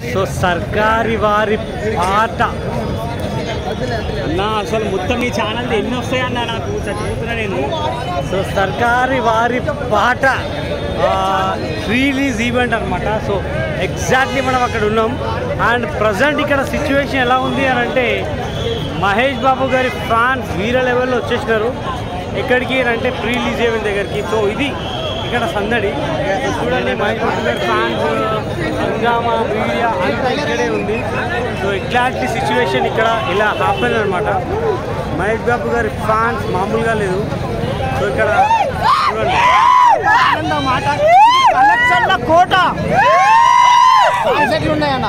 so Sarkari Vaari పాట అన్నా అసలు మొత్తం ఈ ఛానల్ ఎన్ని వస్తాయన్నా నాకు చదువుతున్నా నేను so Sarkari Vaari Paata release event అనమాట సో ఎగ్జాక్ట్లీ మనం అక్కడ ఉన్నాం అండ్ ప్రజెంట్ ఇక్కడ సిచ్యువేషన్ ఎలా ఉంది అని అంటే మహేష్ బాబు గారి ఫ్యాన్స్ వీర లెవెల్లో వచ్చేసినారు ఎక్కడికి అని అంటే ప్రీ రిలీజ్ ఈవెంట్ దగ్గరికి సో ఇది ఇక్కడ సందడి సో చూడండి మహేష్ బాబు గారి ఫ్యాన్స్ హంగామా మీడియా అంతా ఇక్కడే ఉంది సో ఎగ్జాక్ట్లీ సిచ్యువేషన్ ఇక్కడ ఇలా హ్యాపెన్ అనమాట మహేష్ బాబు గారి ఫ్యాన్స్ మామూలుగా లేదు సో ఇక్కడ చూడండి మాట కలెక్షన్ల కోట ఎట్లు ఉన్నాయన్న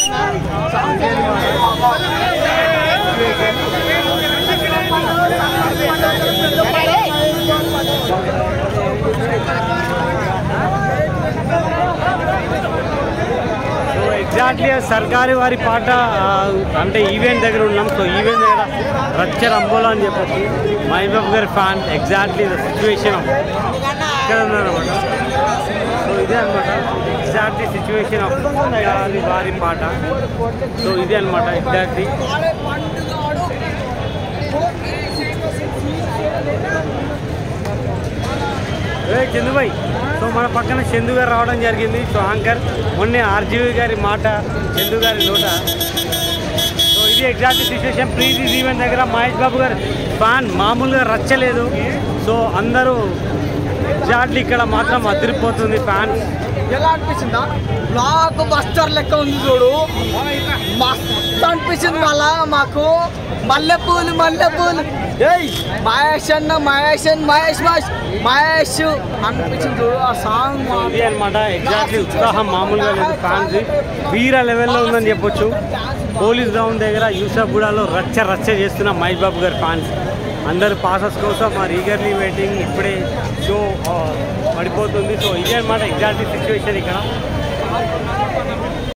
సో ఎగ్జాక్ట్లీ సర్కారు వారి పాట ఆ, అంటే ఈవెంట్ దగ్గర ఉన్నాం సో ఈవెంట్ దగ్గర రచ్చ రంబోలా అని చెప్పచ్చు మహబూబ్ గారి ఫ్యాన్ ఎగ్జాక్ట్లీ ద సిచ్యువేషన్ ఇక్కడ ఉన్నారన్నమాట సో ఇదే అనమాట ఎగ్జాక్ట్లీ సిచ్యువేషన్ ఆఫ్ సర్కారు వారి పాట సో ఇదే అనమాట ఎగ్జాక్ట్లీ ఏ చందుబాయ్ సో మన పక్కన చందు గారు రావడం జరిగింది సో యాంకర్ మొన్నే ఆర్జీవి గారి మాట చందు గారి నోట సో ఇది exact situation pre release event దగ్గర మహేష్ బాబు గారు ఫ్యాన్ మామూలుగా రచ్చలేదు సో అందరూ ఎగ్జాక్ట్లీ ఇక్కడ మాత్రం అదిరిపోతుంది ఫ్యాన్ ఎలా అనిపించిందా బ్లాక్ బస్టర్ లెక్క ఉంది చూడు మస్తు అనిపించింది మళ్ళా మాకు మల్లెపూలు మల్లెపూలు ఏయ్ మహేష్ అన్న మహేష్ అన్న మహేష్ మహేష్ మహేష్ అనిపించింది చూడు ఆ సాంగ్ సో ఇది అనమాట ఎగ్జాక్ట్లీ ఉత్సాహం మామూలుగా లేదు ఫ్యాన్స్ వీర లెవెల్లో ఉందని చెప్పొచ్చు పోలీస్ గ్రౌండ్ దగ్గర యూసఫ్గూడలో రచ్చ రచ్చ చేస్తున్న మహేష్ బాబు గారి ఫ్యాన్స్ అందరు పాసెస్ కోసం మరి ఈగర్లీ వెయిటింగ్ ఇప్పుడే షో పడిపోతుంది సో ఇదే అనమాట ఎగ్జాక్ట్లీ సిచ్యువేషన్ ఇక్కడ